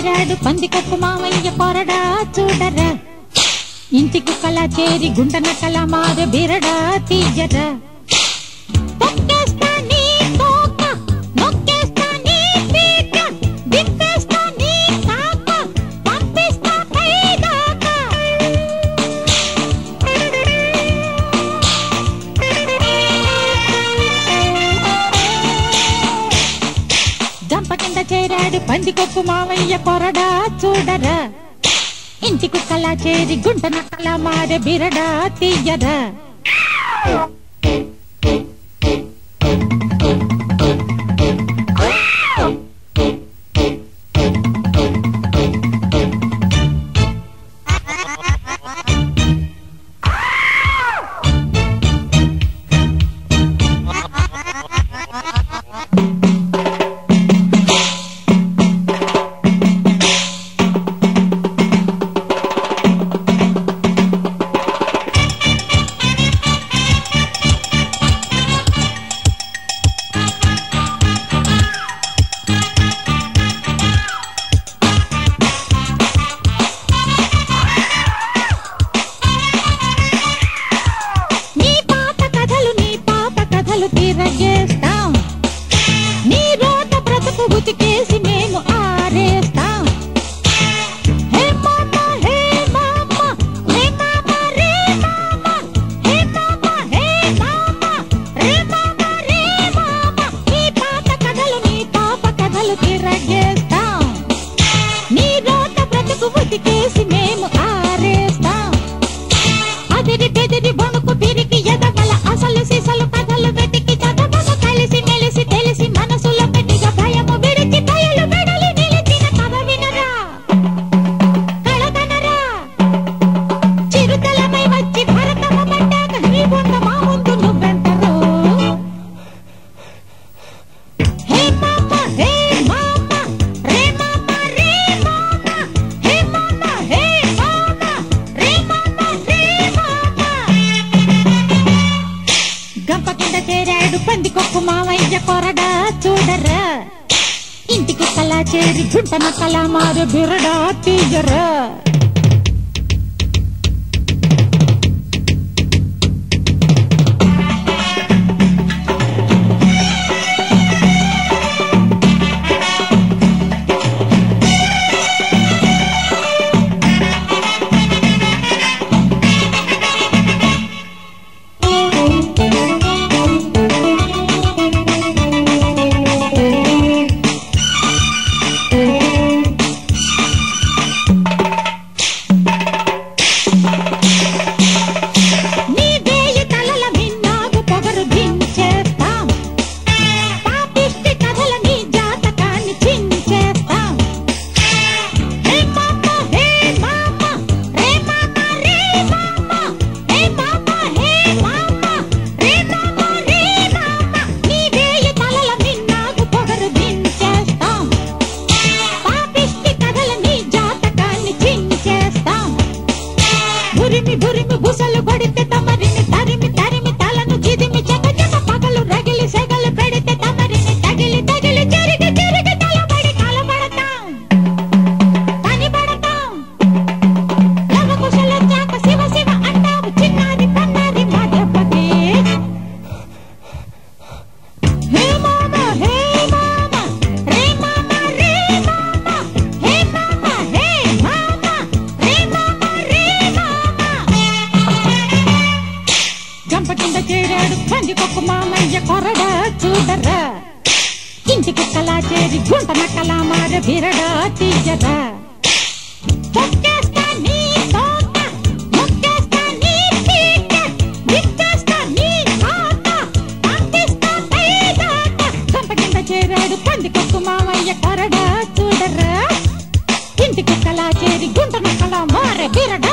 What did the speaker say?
చేరాడు పంది కొక్కు మామయ్య కొరడా చూడరా ఇంటి కుక్కలా చేరి గుంట నక్కలా మారే బిరడా తీయరా తొక్కేస్తా నీ తోక, నొక్కేస్తా నీ పీక, దింపేస్తా నీ కాక, పంపిస్తా పైదాకా. గంప కింద చేరాడు పంది కొక్కు మావయ్య కొరడా చూడరా ఇంటి కుక్కలా చేరి గుంట నక్కలా మారే బిరడా తీయరా నీ పాత కథలు నీ పాత కథలు తిరగేస్తాం నీ రోత బ్రతుకు ఉతికేసి మేము ఆరేస్తాం హే మామ హే మామ హే మామ రే మామ హే మామ హే మామ రే మామ రే మామ నీ పాత కథలు నీ పాప కథలు తిరగేస్తాం నీ రోత బ్రతుకు ఉతికేసి మేము ఆరేస్తాం అదిరి బెదిరి వణుకు పిరికి ఎదగల అసలు సిసలు కథలు వెతికి చదవము కలిసి మెలిసి తెలిసి మనసులో పెట్టిగా భయము విడిచి దయలు వెడలి నిలిచిన కథ వినరా కళగనరా చిరుతలమై వచ్చి భరతము పడ్డాక నీ బొంద మా ముందు నువ్వెంతరో హే మామ హే మామ రే మామ రే మామ హే మామ హే మామ రే మామ రే మామ గంప కింద చేరాడు పంది కొక్కు మావయ్య కొరడా చూడరా ఇంటి కుక్కలా చేరి గుంట నక్కలా మారు బిరడా తీయరా నీ వేయి తలల మిన్నాగు పొగరు దించేస్తాం పాపిష్టి కథల నీ జాతకాన్ని చించేస్తాం హే మామ హే మామ రే మామ రే మామ హే మామ హే మామ రే మామ రే మామ నీ వేయి తలల మిన్నాగు పొగరు దించేస్తాం పాపిష్టి కథల నీ జాతకాన్ని చించేస్తాం బురిమి బురిమి బుసలు కొడితే తమరిని తరిమి తరిమి తలను చిదిమి చెగ చెగ పగలు రగిలి సెగలు పెడితే తమరిని తగిలి తగిలి చెరిగి చెరిగి తలబడి కలబడతాం కనిబడతాం లవకుశలొచ్చాక శివ శివ అంటావు చిన్నది పన్నది మా దెబ్బకి హే మామ హే మామ రే మామ రే మామ హే మామ హే మామ రే మామ రే మామ గంప కింద చేరాడు పంది కొక్కు మామయ్య కొరడా చూడరా ఇంటి కుక్కలా చేరి గుంట నక్కలా మార బిరడా తీయరా తొక్కేస్తా నీ తోక, నొక్కేస్తా నీ పీక, దించేస్తా నీ కాక, పంపిస్తా పైదాకా. గంప కింద చేరాడు పంది కొక్కు మామయ్య కొరడా చూడరా ఇంటి కుక్కలా చేరి గుంట నక్కలా మార బిరడా